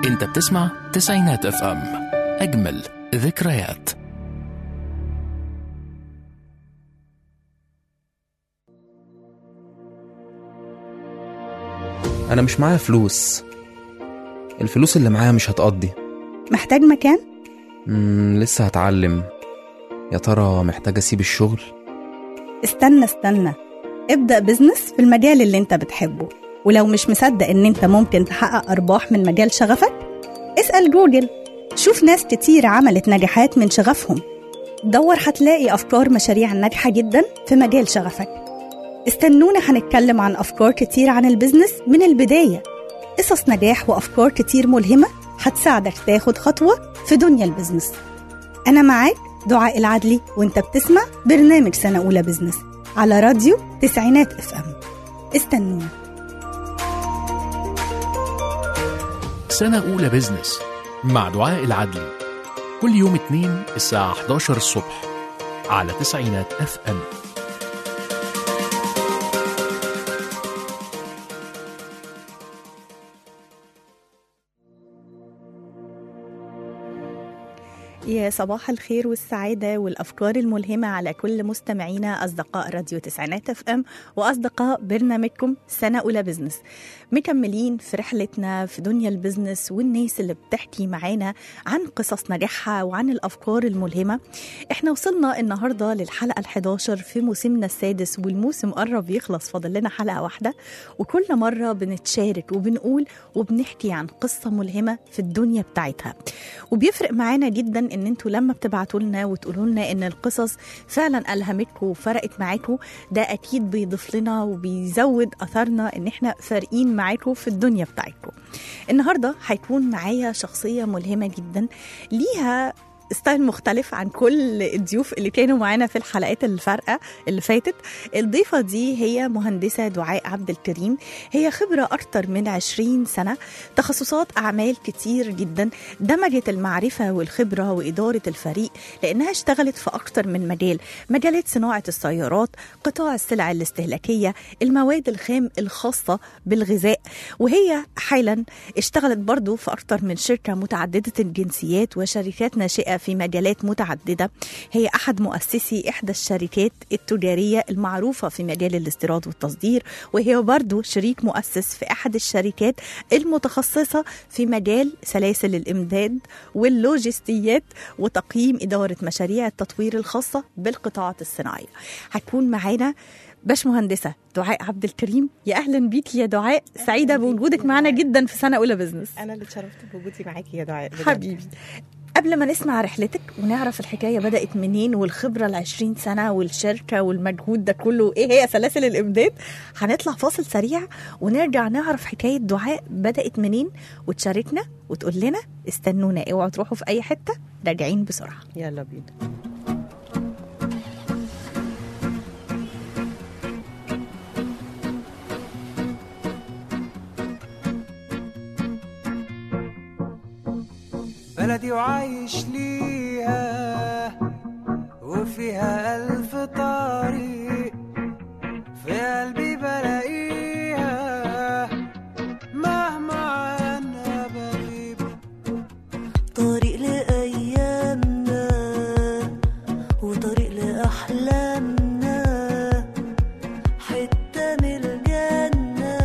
انت بتسمع تسعينات اف ام اجمل ذكريات أنا مش معايا فلوس الفلوس اللي معايا مش هتقضي محتاج مكان؟ مم لسه هتعلم يا ترى محتاج أسيب الشغل استنى استنى ابدأ بزنس في المجال اللي انت بتحبه ولو مش مصدق ان انت ممكن تحقق ارباح من مجال شغفك اسأل جوجل شوف ناس كتير عملت نجاحات من شغفهم دور هتلاقي افكار مشاريع ناجحة جدا في مجال شغفك استنونا هنتكلم عن افكار كتير عن البزنس من البداية قصص نجاح وافكار كتير ملهمة هتساعدك تاخد خطوة في دنيا البزنس أنا معاك دعاء العدلي وانت بتسمع برنامج سنة أولى بزنس على راديو تسعينات اف ام استنونا سنة أولى بزنس مع دعاء العدلي كل يوم اثنين الساعة 11 الصبح على تسعينات اف ام يا صباح الخير والسعادة والأفكار الملهمة على كل مستمعينا أصدقاء راديو تسعينات اف ام وأصدقاء برنامجكم سنة أولى بزنس مكملين في رحلتنا في دنيا البزنس والناس اللي بتحكي معانا عن قصص نجاحها وعن الأفكار الملهمة احنا وصلنا النهاردة للحلقة ال11 في موسمنا السادس والموسم قرب يخلص فاضل لنا حلقة واحدة وكل مرة بنتشارك وبنقول وبنحكي عن قصة ملهمة في الدنيا بتاعتها وبيفرق معانا جدا ان انتوا لما بتبعتوا لنا وتقولوا لنا ان القصص فعلا الهمتكم وفرقت معاكم ده اكيد بيضيف لنا وبيزود اثرنا ان احنا فارقين معاكم في الدنيا بتاعتكم النهارده هيكون معايا شخصيه ملهمه جدا ليها ستايل مختلف عن كل الضيوف اللي كانوا معانا في الحلقات الفارقه اللي فاتت الضيفه دي هي مهندسه دعاء عبد الكريم هي خبره اكتر من 20 سنه تخصصات اعمال كتير جدا دمجت المعرفه والخبره واداره الفريق لانها اشتغلت في اكتر من مجال مجالات صناعه السيارات قطاع السلع الاستهلاكيه المواد الخام الخاصه بالغذاء وهي حالا اشتغلت برضو في اكتر من شركه متعدده الجنسيات وشركات ناشئه في مجالات متعدده هي احد مؤسسي احدى الشركات التجاريه المعروفه في مجال الاستيراد والتصدير وهي برضو شريك مؤسس في احد الشركات المتخصصه في مجال سلاسل الامداد واللوجستيات وتقييم اداره مشاريع التطوير الخاصه بالقطاعات الصناعيه هتكون معانا باش مهندسه دعاء عبد الكريم يا اهلا بيكي يا دعاء سعيده بوجودك معنا جدا في سنه اولى بزنس انا اللي اتشرفت بوجودي معاكي يا دعاء بجد. حبيبي قبل ما نسمع رحلتك ونعرف الحكايه بدات منين والخبره ال 20 سنه والشركه والمجهود ده كله ايه هي سلاسل الامداد هنطلع فاصل سريع ونرجع نعرف حكايه دعاء بدات منين وتشاركنا وتقول لنا استنونا اوعوا تروحوا في اي حته راجعين بسرعه يلا بينا بلدي وعايش ليها وفيها ألف طريق في قلبي بلاقيها مهما عنها بغيب طريق لأيامنا وطريق لأحلامنا حتة من الجنة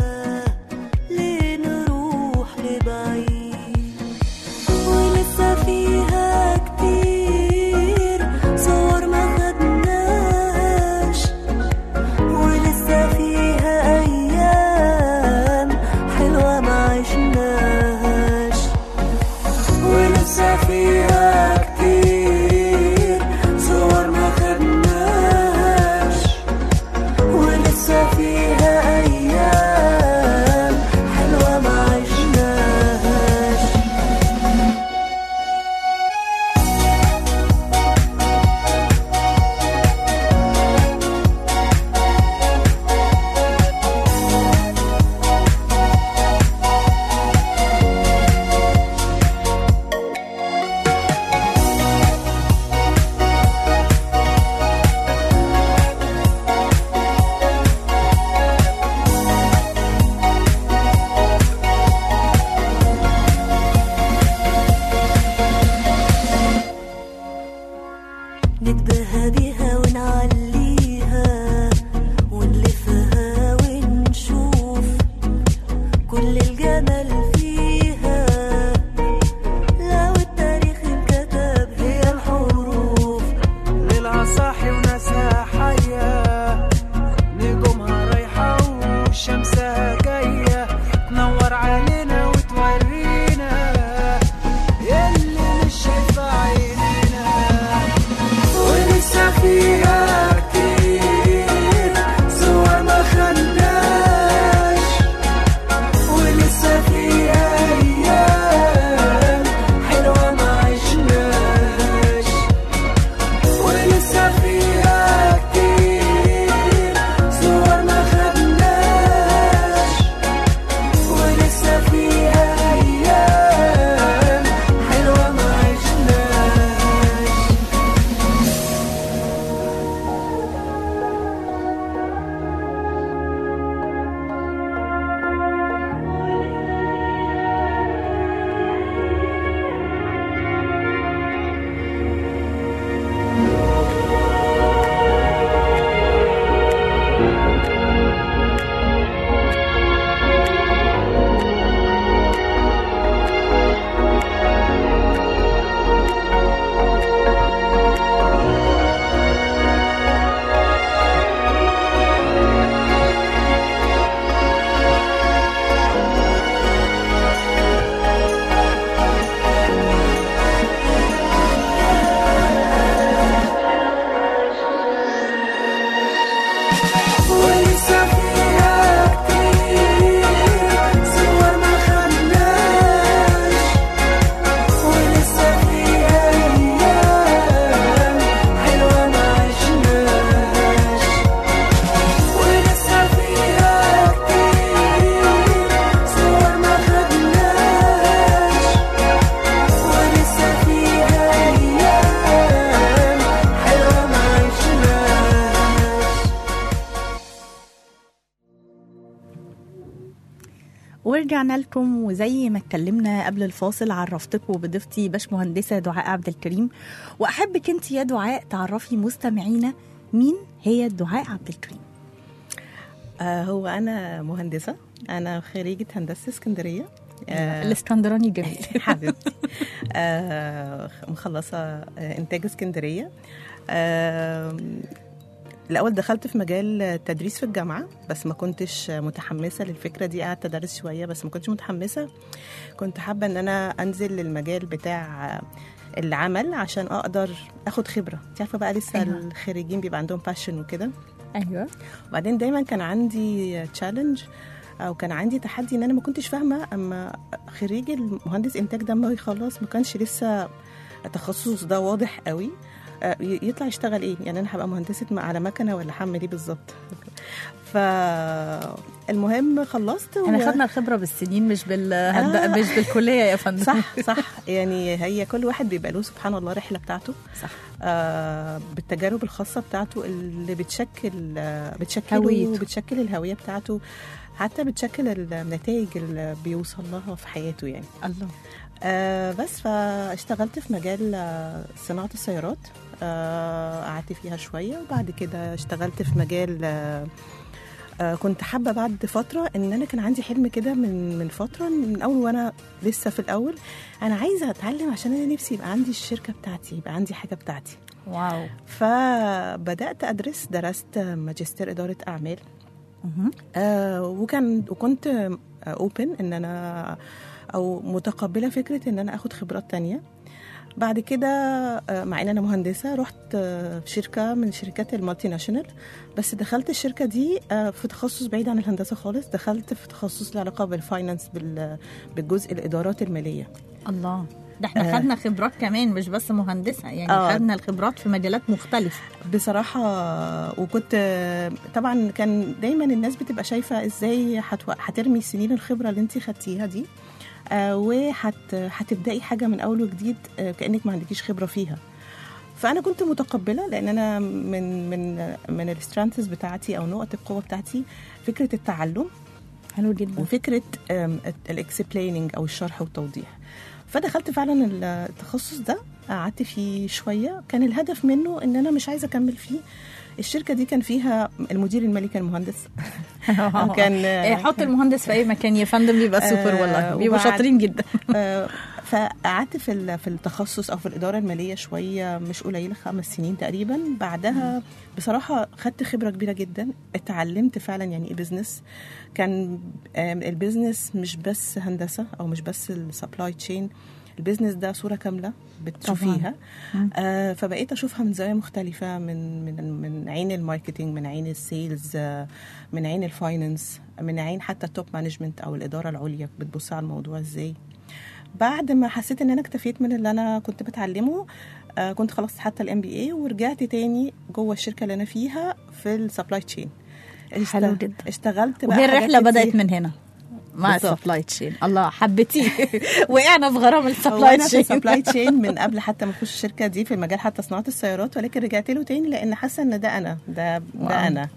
ليه نروح لبعيد ولسه فيها كتير صور ما خدنا ورجعنا لكم وزي ما اتكلمنا قبل الفاصل عرفتكم بضيفتي باشمهندسه دعاء عبد الكريم واحبك انت يا دعاء تعرفي مستمعينا مين هي دعاء عبد الكريم آه هو انا مهندسه انا خريجه هندسه اسكندريه آه الاسكندراني جميل حبيبتي آه مخلصه آه انتاج اسكندريه آه الاول دخلت في مجال التدريس في الجامعه بس ما كنتش متحمسه للفكره دي قعدت ادرس شويه بس ما كنتش متحمسه كنت حابه ان انا انزل للمجال بتاع العمل عشان اقدر اخد خبره انت عارفه بقى لسه أيوة. الخريجين بيبقى عندهم باشن وكده ايوه وبعدين دايما كان عندي تشالنج او كان عندي تحدي ان انا ما كنتش فاهمه اما خريج المهندس انتاج ده ما يخلص ما كانش لسه التخصص ده واضح قوي آه، ي- يطلع يشتغل ايه يعني انا هبقى مهندسه م- على مكنه ولا هعمل ايه بالظبط فالمهم خلصت احنا و- خدنا الخبره بالسنين مش بالهند... آه. مش بالكليه يا فندم صح صح يعني هي كل واحد بيبقى له سبحان الله رحله بتاعته صح آه بالتجارب الخاصه بتاعته اللي بتشكل آه بتشكله هويته. بتشكل الهويه بتاعته حتى بتشكل النتائج اللي بيوصل لها في حياته يعني الله آه بس فاشتغلت في مجال آه، صناعه السيارات آه قعدت فيها شويه وبعد كده اشتغلت في مجال آه آه كنت حابه بعد فتره ان انا كان عندي حلم كده من من فتره من اول وانا لسه في الاول انا عايزه اتعلم عشان انا نفسي يبقى عندي الشركه بتاعتي يبقى عندي حاجه بتاعتي واو فبدات ادرس درست ماجستير اداره اعمال مهم. آه وكان وكنت اوبن ان انا او متقبله فكره ان انا اخد خبرات تانية بعد كده آه، مع ان انا مهندسه رحت آه، في شركه من شركات المالتي ناشونال بس دخلت الشركه دي آه، في تخصص بعيد عن الهندسه خالص دخلت في تخصص له علاقه بالفاينانس بال- بالجزء الادارات الماليه الله ده احنا آه. خدنا خبرات كمان مش بس مهندسه يعني آه. خدنا الخبرات في مجالات مختلفه بصراحة وكنت طبعا كان دايما الناس بتبقى شايفة ازاي هتو- هترمي سنين الخبرة اللي انت خدتيها دي آه، وهت هتبدأي حاجة من أول وجديد آه، كأنك ما عندكيش خبرة فيها فأنا كنت متقبلة لأن أنا من من من السترانتس بتاعتي أو نقط القوة بتاعتي فكرة التعلم حلو جدا وفكره الاكسبليننج او الشرح والتوضيح فدخلت فعلا التخصص ده قعدت فيه شويه كان الهدف منه ان انا مش عايزه اكمل فيه الشركه دي كان فيها المدير المالي كان مهندس كان إيه، حط المهندس في اي مكان يا فندم بيبقى سوبر آه، والله بيبقوا وبعد- شاطرين جدا آه، فقعدت في ال- في التخصص او في الاداره الماليه شويه مش قليله خمس سنين تقريبا بعدها بصراحه خدت خبره كبيره جدا اتعلمت فعلا يعني ايه بزنس كان آم، البيزنس مش بس هندسه او مش بس السبلاي تشين البيزنس ده صوره كامله بتشوفيها مم. آه فبقيت اشوفها من زاويه مختلفه من من من عين الماركتينج من عين السيلز آه من عين الفاينانس من عين حتى التوب مانجمنت او الاداره العليا بتبص على الموضوع ازاي بعد ما حسيت ان انا اكتفيت من اللي انا كنت بتعلمه آه كنت خلصت حتى الام بي اي ورجعت تاني جوه الشركه اللي انا فيها في السبلاي تشين حلو جدا. اشتغلت بقى وهي حاجات الرحله بدات كتير. من هنا مع بالظبط. السبلاي تشين الله حبيتيه وقعنا في غرام هو السبلاي انا في تشين السبلاي تشين من قبل حتى ما اخش الشركه دي في مجال حتى صناعه السيارات ولكن رجعت له تاني لان حاسه ان ده انا ده واو. ده انا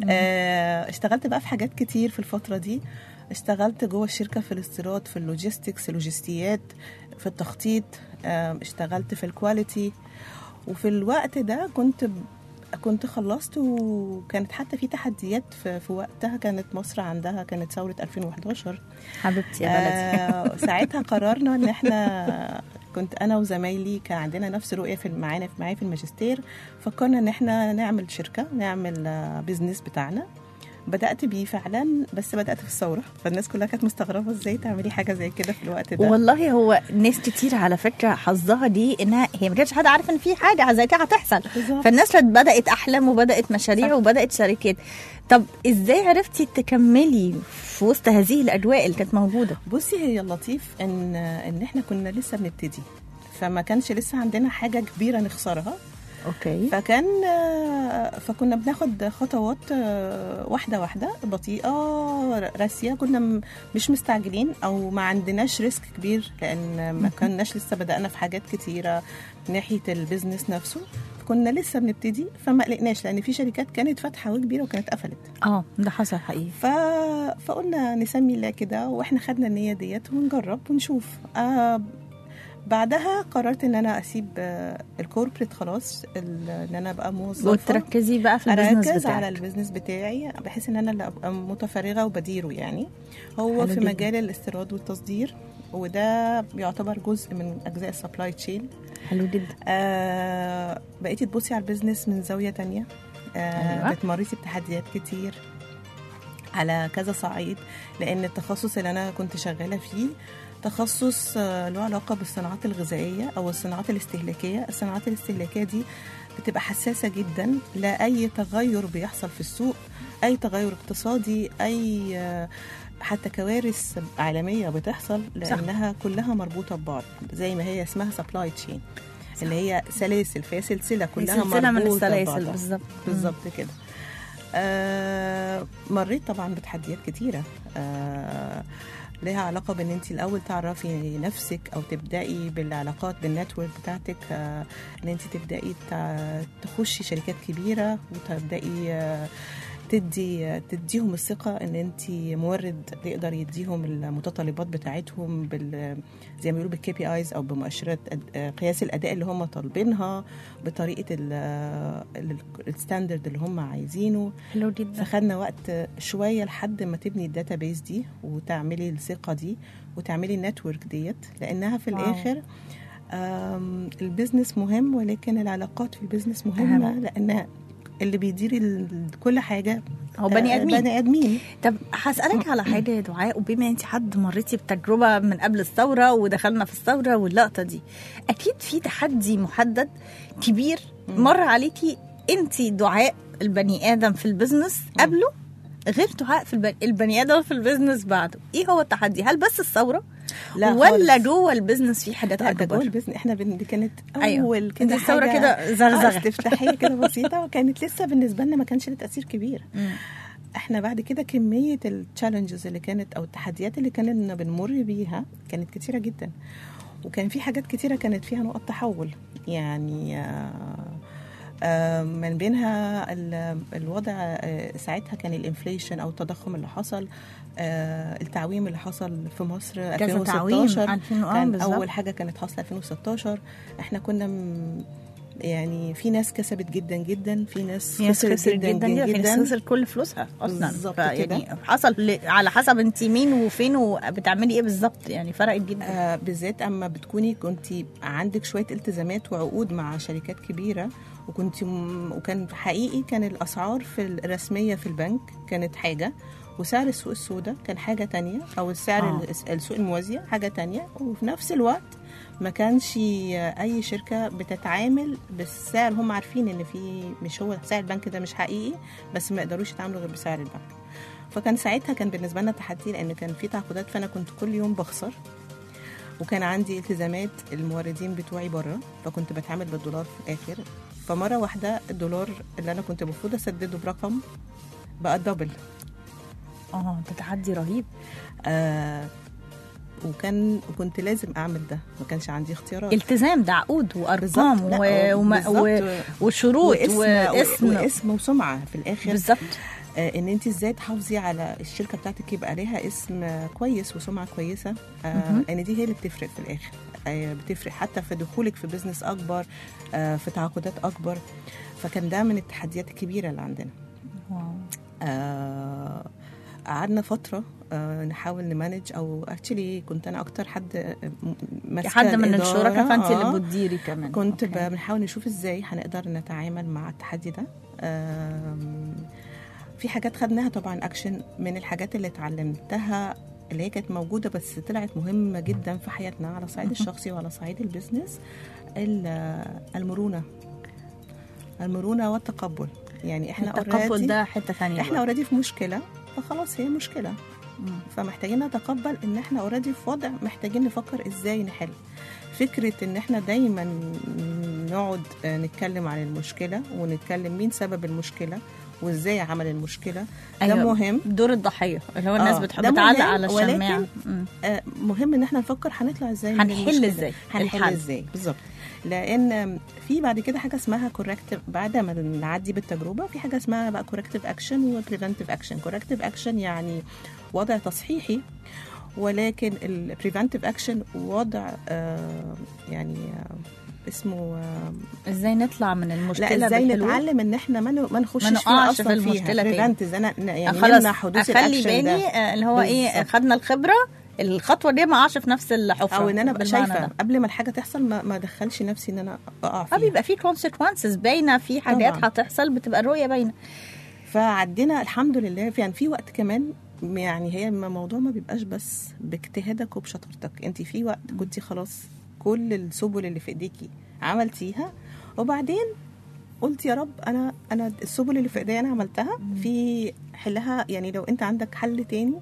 آه اشتغلت بقى في حاجات كتير في الفتره دي اشتغلت جوه الشركه في الاستيراد في اللوجيستكس اللوجستيات في التخطيط آه اشتغلت في الكواليتي وفي الوقت ده كنت ب- كنت خلصت وكانت حتى في تحديات في, في وقتها كانت مصر عندها كانت ثوره 2011 حبيبتي يا بلدي آه ساعتها قررنا ان احنا كنت انا وزمايلي كان عندنا نفس رؤيه في معانا معايا في الماجستير فكرنا ان احنا نعمل شركه نعمل آه، بيزنس بتاعنا بدات بيه فعلا بس بدات في الثوره فالناس كلها كانت مستغربه ازاي تعملي حاجه زي كده في الوقت ده والله هو ناس كتير على فكره حظها دي انها هي ما كانتش حد عارف ان في حاجه زي كده هتحصل بالظبط. فالناس بدات احلام وبدات مشاريع صح. وبدات شركات طب ازاي عرفتي تكملي في وسط هذه الاجواء اللي كانت موجوده بصي هي اللطيف ان ان احنا كنا لسه بنبتدي فما كانش لسه عندنا حاجه كبيره نخسرها اوكي فكان آه، فكنا بناخد خطوات آه، واحدة واحدة بطيئة راسية كنا م- مش مستعجلين أو ما عندناش ريسك كبير لأن ما كناش لسه بدأنا في حاجات كتيرة ناحية البيزنس نفسه كنا لسه بنبتدي فما قلقناش لأن في شركات كانت فاتحة وكبيرة وكانت قفلت اه ده حصل حقيقي فقلنا نسمي الله كده واحنا خدنا النيه ديت ونجرب ونشوف آه بعدها قررت ان انا اسيب آه الكوربريت خلاص ال- ان انا ابقى موظفه وتركزي بقى في البيزنس اركز بتاعك على البيزنس بتاعي بحيث ان انا اللي ابقى متفرغه وبديره يعني هو حلو في جدا. مجال الاستيراد والتصدير وده يعتبر جزء من اجزاء السبلاي تشين حلو جدا آه بقيتي تبصي على البيزنس من زاويه تانية آه أيوة. بتمرسي بتحديات كتير على كذا صعيد لان التخصص اللي انا كنت شغاله فيه تخصص آه، له علاقه بالصناعات الغذائيه او الصناعات الاستهلاكيه الصناعات الاستهلاكيه دي بتبقى حساسه جدا لاي تغير بيحصل في السوق اي تغير اقتصادي اي آه، حتى كوارث عالميه بتحصل لانها كلها مربوطه ببعض زي ما هي اسمها سبلاي تشين اللي هي سلاسل فهي سلسله كلها سلسله من مربوطة السلاسل ببعضها. بالظبط بالظبط كده آه مريت طبعا بتحديات كتيره آه ليها علاقه بان انت الاول تعرفي نفسك او تبداي بالعلاقات بالنتورك بتاعتك آه ان انت تبداي تع- تخشي شركات كبيره وتبداي آه تدي تديهم الثقة ان انت مورد يقدر يديهم المتطلبات بتاعتهم بال زي ما بيقولوا بالكي بي ايز او بمؤشرات أد- قياس الاداء اللي هم طالبينها بطريقة ال- ال- الستاندرد اللي هم عايزينه حلو جدا فخدنا وقت شويه لحد ما تبني الداتابيس دي وتعملي الثقه دي وتعملي النتورك ديت لانها في واو. الاخر آم، البيزنس مهم ولكن العلاقات في البيزنس مهمه أهم. لان اللي بيدير ال- كل حاجه هو بني آه، ادمين بني ادمين طب هسألك على حاجة يا دعاء وبما انت حد مريتي بتجربة من قبل الثورة ودخلنا في الثورة واللقطة دي أكيد في تحدي محدد كبير مر عليكي انت دعاء البني آدم في البيزنس قبله غير دعاء في البني, البني آدم في البيزنس بعده ايه هو التحدي هل بس الثورة لا ولا خالص. جوه البيزنس في حاجات لا ده جوه أكبر البيزنس احنا بن... دي كانت أيوة. اول كده دي الثورة حاجة- كده زغزغة. آه، استفتاحيه كده بسيطه وكانت لسه بالنسبه لنا ما كانش لها تاثير كبير مم. احنا بعد كده كميه التشالنجز اللي كانت او التحديات اللي كنا بنمر بيها كانت كتيره جدا وكان في حاجات كتيره كانت فيها نقط تحول يعني آه، آه، من بينها ال- الوضع آه، ساعتها كان الانفليشن او التضخم اللي حصل آه، التعويم اللي حصل في مصر كذا تعويم 2016 2000 آه، كان بالظبط. اول حاجه كانت حاصله 2016 احنا كنا م- يعني في ناس كسبت جدا جدا في ناس في ناس خسرت جدا جدا في ناس خسرت كل فلوسها اصلا بالظبط يعني حصل ل- على حسب انت مين وفين وبتعملي ايه بالظبط يعني فرقت جدا آه بالذات اما بتكوني كنت عندك شويه التزامات وعقود مع شركات كبيره وكنت م... وكان حقيقي كان الاسعار في الرسميه في البنك كانت حاجه وسعر السوق السوداء كان حاجه تانية او السعر آه. آه. السوق الموازيه حاجه تانية وفي نفس الوقت ما كانش اي شركه بتتعامل بالسعر هم عارفين ان في مش هو سعر البنك ده مش حقيقي بس ما يقدروش يتعاملوا غير بسعر البنك فكان ساعتها كان بالنسبه لنا تحدي لان كان في تعاقدات فانا كنت كل يوم بخسر وكان عندي التزامات الموردين بتوعي بره فكنت بتعامل بالدولار في الاخر فمره واحده الدولار اللي انا كنت المفروض اسدده برقم بقى دبل اه ده تحدي رهيب آه وكان وكنت لازم اعمل ده ما كانش عندي اختيارات التزام ده عقود وارقام بالظبط. لا، و... وما... و... بالظبط. وشروط واسم واسم واسم وسمعه في الاخر بالظبط آه، ان انت ازاي تحافظي على الشركه بتاعتك يبقى ليها اسم آه، كويس وسمعه كويسه آه، مهم. لان دي هي اللي بتفرق في الاخر آه، بتفرق حتى في دخولك في بزنس اكبر آه، في تعاقدات اكبر فكان ده من التحديات الكبيره اللي عندنا واو. آه، قعدنا فتره آه، نحاول نمانج او اكشلي كنت انا اكتر حد آه، م- ماسكه حد من الإدارة. الشركاء فانت آه. اللي بتديري كمان كنت أوكي. ب- بنحاول نشوف ازاي هنقدر نتعامل مع التحدي ده آم، في حاجات خدناها طبعا اكشن من الحاجات اللي اتعلمتها اللي هي كانت موجوده بس طلعت مهمه جدا في حياتنا على الصعيد الشخصي وعلى صعيد البيزنس ال- المرونه المرونه والتقبل يعني احنا التقبل already- ده حته ثانيه احنا اوريدي في مشكله فخلاص هي مشكله فمحتاجين نتقبل ان احنا اوريدي في وضع محتاجين نفكر ازاي نحل فكره ان احنا دايما نقعد آه، نتكلم عن المشكله ونتكلم مين سبب المشكله وازاي عمل المشكله ده أيوة. مهم دور الضحيه اللي هو الناس آه، بتحب ده تعلق مهم، على ولكن الشماعه مم. آه، مهم ان احنا نفكر هنطلع ازاي من هنحل المشكلة. إزاي؟ هنحل الحل. ازاي بالظبط لان في بعد كده حاجه اسمها كوركتيف بعد ما نعدي بالتجربه في حاجه اسمها بقى كوركتيف اكشن وبريفنتيف اكشن كوركتيف اكشن يعني وضع تصحيحي ولكن البريفنتيف اكشن وضع آه، يعني آه، اسمه آه، ازاي نطلع من المشكله لا ازاي بالحلول؟ نتعلم ان احنا ما ن- ما نخشش ما فيها نقعش اصلا في فيها المشكلة تاني. prevent انا يعني خلاص نمنع حدوث اخلي الاكشن بالي ده آه، اللي هو ايه بالظبط. خدنا الخبره الخطوه دي ما اقعش في نفس الحفره او ان انا ابقى بالمعنى شايفه ده. قبل ما الحاجه تحصل ما ما ادخلش نفسي ان انا اقع اه فيها بيبقى في consequences باينه في حاجات طبعاً. هتحصل بتبقى الرؤيه باينه فعدينا الحمد لله في يعني في وقت كمان يعني هي الموضوع ما بيبقاش بس باجتهادك وبشطارتك انت في وقت كنت خلاص كل السبل اللي في ايديكي عملتيها وبعدين قلت يا رب انا انا السبل اللي في ايديا انا عملتها في حلها يعني لو انت عندك حل تاني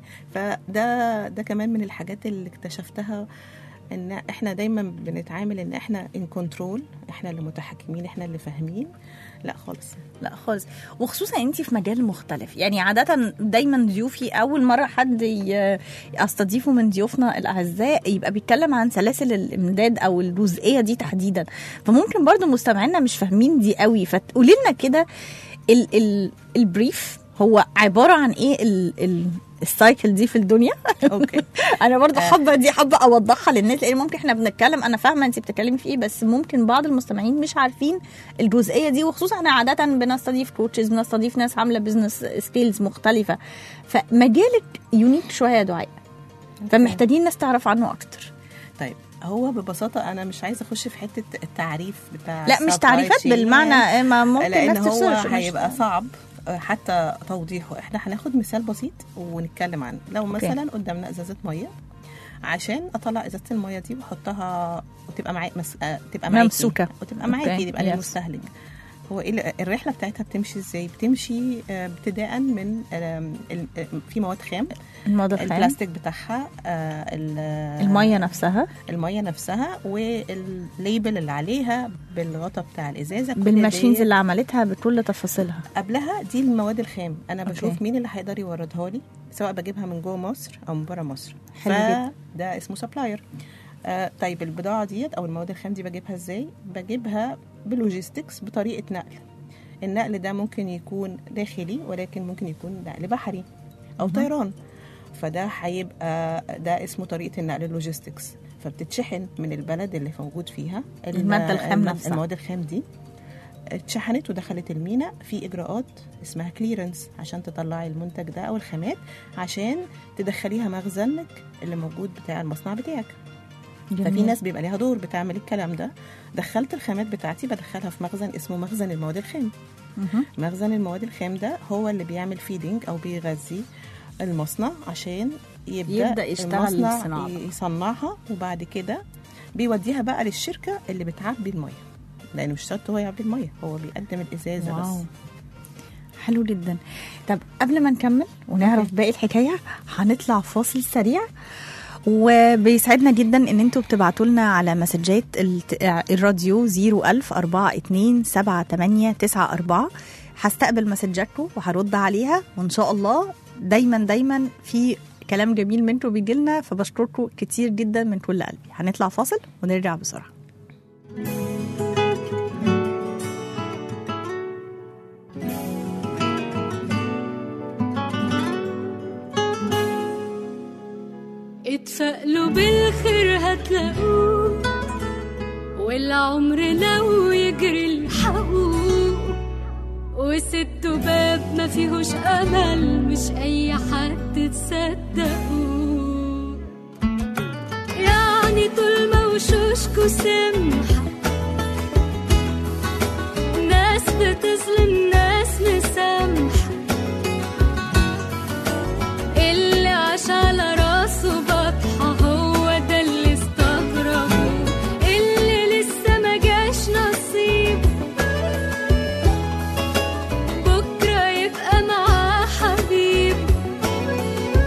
فده ده كمان من الحاجات اللي اكتشفتها ان احنا دايما بنتعامل ان احنا ان كنترول احنا اللي متحكمين احنا اللي فاهمين لا خالص لا خالص وخصوصا انت في مجال مختلف يعني عاده دايما ضيوفي اول مره حد ي- استضيفه من ضيوفنا الاعزاء يبقى بيتكلم عن سلاسل الامداد او الجزئيه دي تحديدا فممكن برضو مستمعينا مش فاهمين دي قوي فتقولي لنا كده ال ال البريف هو عباره عن ايه ال ال السايكل دي في الدنيا اوكي انا برضو حابه دي حابه اوضحها للناس لان ممكن احنا بنتكلم انا فاهمه انت بتتكلمي في ايه بس ممكن بعض المستمعين مش عارفين الجزئيه دي وخصوصا احنا عاده بنستضيف كوتشز بنستضيف ناس عامله بزنس سكيلز مختلفه فمجالك يونيك شويه يا دعاء فمحتاجين ناس تعرف عنه اكتر طيب هو ببساطه انا مش عايزه اخش في حته التعريف بتاع لا مش supply تعريفات chain. بالمعنى ما ممكن لان ناس هو تسيرش، مش- هيبقى صعب آه، حتى توضيحه احنا هناخد مثال بسيط ونتكلم عنه لو أوكي. مثلا قدامنا ازازه ميه عشان اطلع ازازه الميه دي واحطها وتبقى معايا مس... آه، تبقى معاكي ممسوكة. وتبقى معاكي أوكي. يبقى Yes. للمستهلك هو إيه ال- الرحله بتاعتها بتمشي ازاي بتمشي آه، ابتداء من آم، ال- آه، في مواد خام الموضوع الخام البلاستيك بتاعها آه، ال- الميه نفسها الميه نفسها والليبل اللي عليها بالغطا بتاع الازازه كل بالماشينز ديت اللي عملتها بكل تفاصيلها قبلها دي المواد الخام انا أوكي. بشوف مين اللي هيقدر يوردها لي سواء بجيبها من جوه مصر او من بره مصر حلو جدا. ده اسمه سبلاير آه طيب البضاعه ديت او المواد الخام دي بجيبها ازاي بجيبها بلوجيستكس بطريقه نقل النقل ده ممكن يكون داخلي ولكن ممكن يكون نقل بحري او طيران فده هيبقى ده اسمه طريقه النقل اللوجيستكس فبتتشحن من البلد اللي موجود فيها ال- المادة الخام الم- نفسها. المواد الخام دي اتشحنت ودخلت المينا في اجراءات اسمها كليرنس عشان تطلعي المنتج ده او الخامات عشان تدخليها مخزنك اللي موجود بتاع المصنع بتاعك ففي ناس بيبقى ليها دور بتعمل الكلام ده دخلت الخامات بتاعتي بدخلها في مخزن اسمه مخزن المواد الخام مهم. مخزن المواد الخام ده هو اللي بيعمل فيدنج او بيغذي المصنع عشان يبدا يبدأ يشتغل المصنع الصناعة بقى. يصنعها وبعد كده بيوديها بقى للشركه اللي بتعبي الميه لانه مش شرط هو يعبي الميه هو بيقدم الازازه واو. بس حلو جدا طب قبل ما نكمل ونعرف باقي الحكايه هنطلع فاصل سريع وبيسعدنا جدا ان انتوا بتبعتوا لنا على مسجات الت- الراديو 01000 42 7894 هستقبل مسجاتكم وهرد عليها وان شاء الله دايما دايما في كلام جميل منكم بيجي لنا فبشكركم كتير جدا من كل قلبي هنطلع فاصل ونرجع بسرعه اتفائلوا بالخير هتلاقوه والعمر لو يجري الحقوق وست باب ما فيهوش امل مش اي حد تصدقوه يعني طول ما وشوشكوا سمحة ناس بتظلم ناس مسامحة اللي عاش على راسه بطحة هو ده اللي استغربه اللي لسه ما جاش نصيب بكرة يبقى معاه حبيب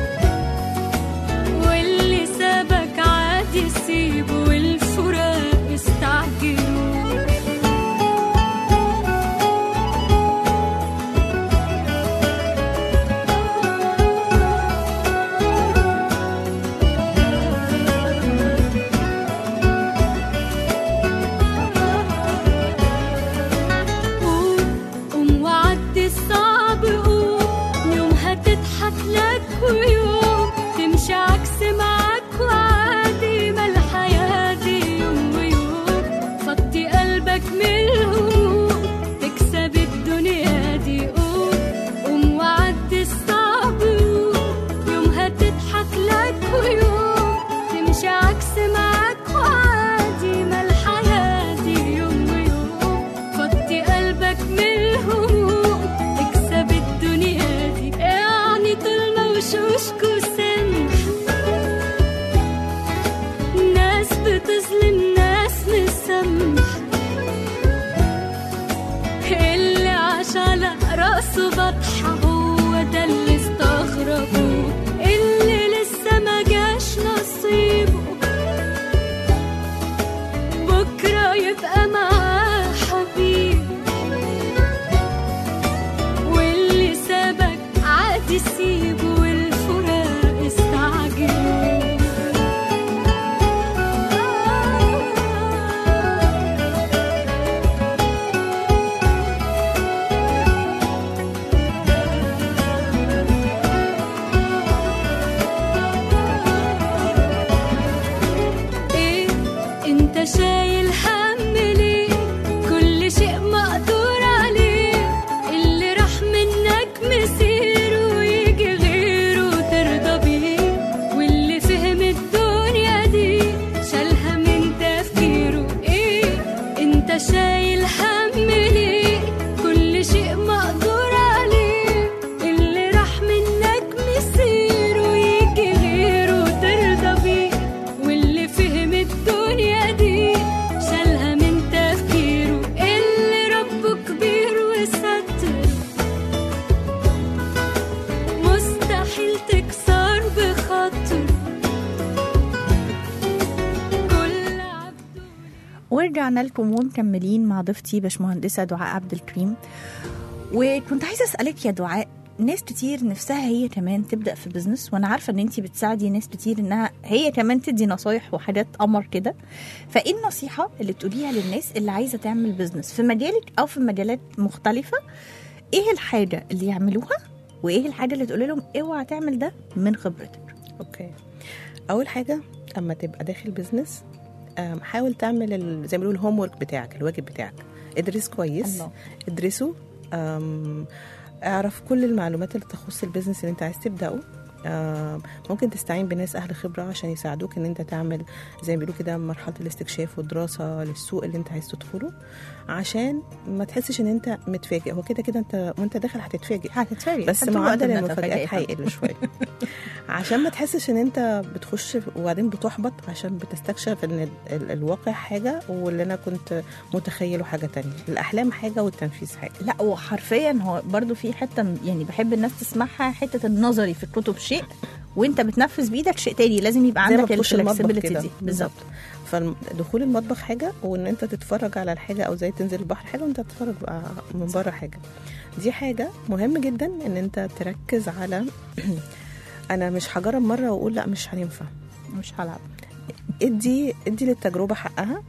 ورجعنا لكم ومكملين مع ضيفتي باشمهندسه دعاء عبد الكريم وكنت عايزه اسالك يا دعاء ناس كتير نفسها هي كمان تبدا في بزنس وانا عارفه ان انت بتساعدي ناس كتير انها هي كمان تدي نصايح وحاجات قمر كده فايه النصيحه اللي تقوليها للناس اللي عايزه تعمل بزنس في مجالك او في مجالات مختلفه ايه الحاجه اللي يعملوها وايه الحاجه اللي تقول لهم اوعى تعمل ده من خبرتك اوكي اول حاجه اما تبقى داخل بزنس آم، حاول تعمل ال- زي ما بيقولوا الهوم ورك بتاعك الواجب بتاعك ادرس كويس الله. ادرسه آم، اعرف كل المعلومات اللي تخص البيزنس اللي انت عايز تبداه آم، ممكن تستعين بناس اهل خبره عشان يساعدوك ان انت تعمل زي ما بيقولوا كده مرحله الاستكشاف والدراسه للسوق اللي انت عايز تدخله عشان ما تحسش ان انت متفاجئ هو كده كده انت وانت داخل هتتفاجئ هتتفاجئ بس طول الوقت معدل بنتفاجئ. المفاجآت هيقل شويه عشان ما تحسش ان انت بتخش وبعدين بتحبط عشان بتستكشف ان ال- ال- الواقع حاجه واللي انا كنت متخيله حاجه تانية الاحلام حاجه والتنفيذ حاجه لا وحرفيا هو برضو في حته يعني بحب الناس تسمعها حته النظري في الكتب شيء وانت بتنفذ بايدك شيء تاني لازم يبقى زي ما عندك بتخش المطبخ الفلكسبيليتي كده دي بالظبط فدخول المطبخ حاجه وان انت تتفرج على الحاجه او زي تنزل البحر حاجه وانت تتفرج بقى من بره حاجه دي حاجه مهم جدا ان انت تركز على انا مش هجرب مره واقول لا مش هينفع مش هلعب ادي ادي للتجربه حقها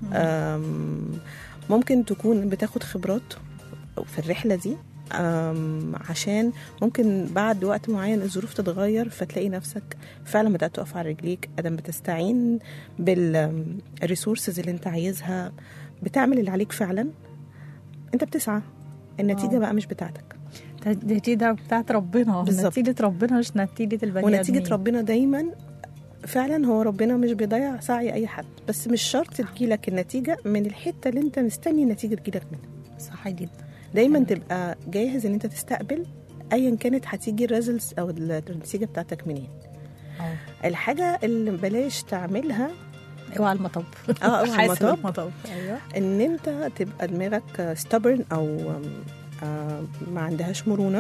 أم، ممكن تكون بتاخد خبرات في الرحله دي أم، عشان ممكن بعد وقت معين الظروف تتغير فتلاقي نفسك فعلا بدات تقف على رجليك ادم بتستعين بالريسورسز اللي انت عايزها بتعمل اللي عليك فعلا انت بتسعى النتيجه آه. بقى مش بتاعتك دي ده بتاعت ربنا بالظبط. نتيجه ربنا مش نتيجه البني ونتيجه آدمين. ربنا دايما فعلا هو ربنا مش بيضيع سعي اي حد بس مش شرط تجيلك النتيجه من الحته اللي انت مستني النتيجه تجيلك منها صح جدا دايما تبقى جاهز ان انت تستقبل ايا كانت هتيجي الريزلتس او النتيجه بتاعتك منين اه الحاجه اللي بلاش تعملها اوعى المطب اه اوعى حاسب المطب المطب ايوه ان انت تبقى دماغك ستبرن او آه، ما عندهاش مرونه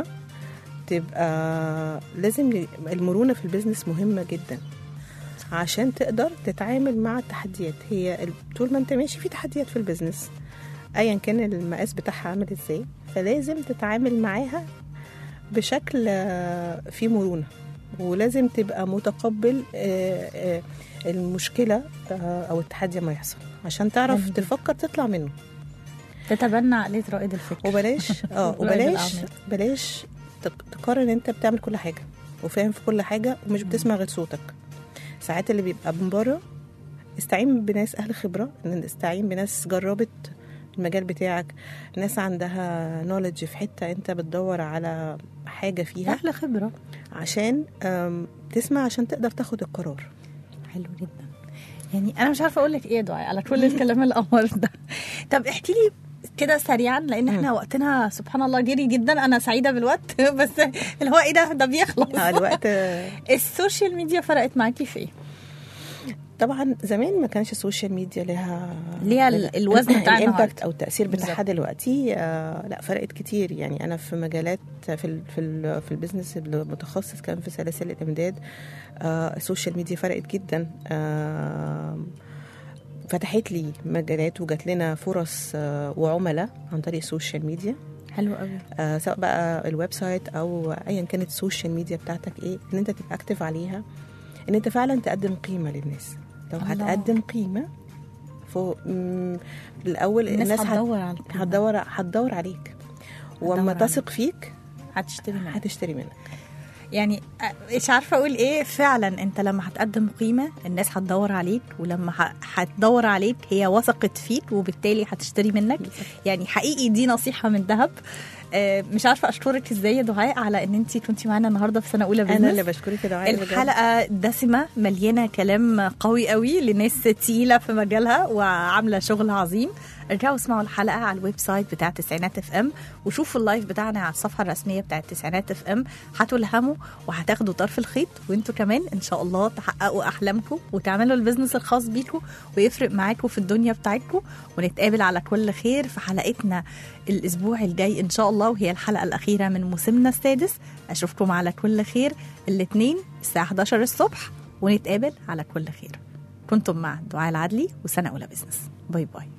تبقى لازم ي- المرونه في البيزنس مهمه جدا عشان تقدر تتعامل مع التحديات هي ال- طول ما انت ماشي في تحديات في البيزنس ايا كان المقاس بتاعها عامل ازاي فلازم تتعامل معاها بشكل آه، فيه مرونه ولازم تبقى متقبل آه، آه، المشكله آه، او التحدي ما يحصل عشان تعرف حلو جدا. تفكر تطلع منه تتبنى عقليه رائد الفكر وبلاش اه رائد وبلاش الأعمال. بلاش تق- تقارن ان انت بتعمل كل حاجه وفاهم في كل حاجه ومش بتسمع غير صوتك ساعات اللي بيبقى من بره استعين بناس اهل خبره ان استعين بناس جربت المجال بتاعك ناس عندها نولج في حته انت بتدور على حاجه فيها اهل خبره عشان آم، تسمع عشان تقدر تاخد القرار حلو جدا يعني انا مش عارفه اقول لك ايه يا دعاء على كل الكلام القمر ده طب احكي لي كده سريعا لان احنا وقتنا سبحان الله جري جدا انا سعيده بالوقت بس اللي هو ايه ده ده بيخلص آه، الوقت السوشيال ميديا فرقت معاكي في ايه؟ طبعا زمان ما كانش السوشيال ميديا لها ليها ال- الوزن بتاع الامباكت النهاردة. او التاثير بتاعها بالظبط. دلوقتي آه لا فرقت كتير يعني انا في مجالات في ال في ال في البيزنس المتخصص كان في سلاسل الامداد آه السوشيال ميديا فرقت جدا آه فتحت لي مجالات وجات لنا فرص آه وعملاء عن طريق السوشيال ميديا حلو قوي آه سواء بقى الويب سايت او ايا كانت السوشيال ميديا بتاعتك ايه ان انت تبقى اكتف عليها ان انت فعلا تقدم قيمه للناس لو الله. هتقدم قيمه فوق مم، الاول الناس الناس هت- هتدور على القيمة. هتدور هتدور عليك واما عليك. تثق فيك هتشتري منها هتشتري منك يعني أ- مش عارفه اقول ايه فعلا انت لما هتقدم قيمه الناس هتدور عليك ولما ه- هتدور عليك هي وثقت فيك وبالتالي هتشتري منك يعني حقيقي دي نصيحه من ذهب آه، مش عارفه اشكرك ازاي يا دعاء على ان انت كنتي معانا النهارده في سنه اولى انا بزنس اللي بشكرك يا دعاء بجد. الحلقة دسمة مليانة كلام قوي قوي لناس تقيلة في مجالها وعاملة شغل عظيم ارجعوا اسمعوا الحلقة على الويب سايت بتاع تسعينات اف ام وشوفوا اللايف بتاعنا على الصفحة الرسمية بتاعت تسعينات اف ام هتلهموا وهتاخدوا طرف الخيط وانتوا كمان ان شاء الله تحققوا احلامكم وتعملوا البيزنس الخاص بيكم ويفرق معاكم في الدنيا بتاعتكم ونتقابل على كل خير في حلقتنا الاسبوع الجاي ان شاء الله وهي الحلقة الاخيرة من موسمنا السادس اشوفكم على كل خير الاثنين الساعة 11 الصبح ونتقابل على كل خير كنتم مع دعاء العدلي وسنة أولى بزنس باي باي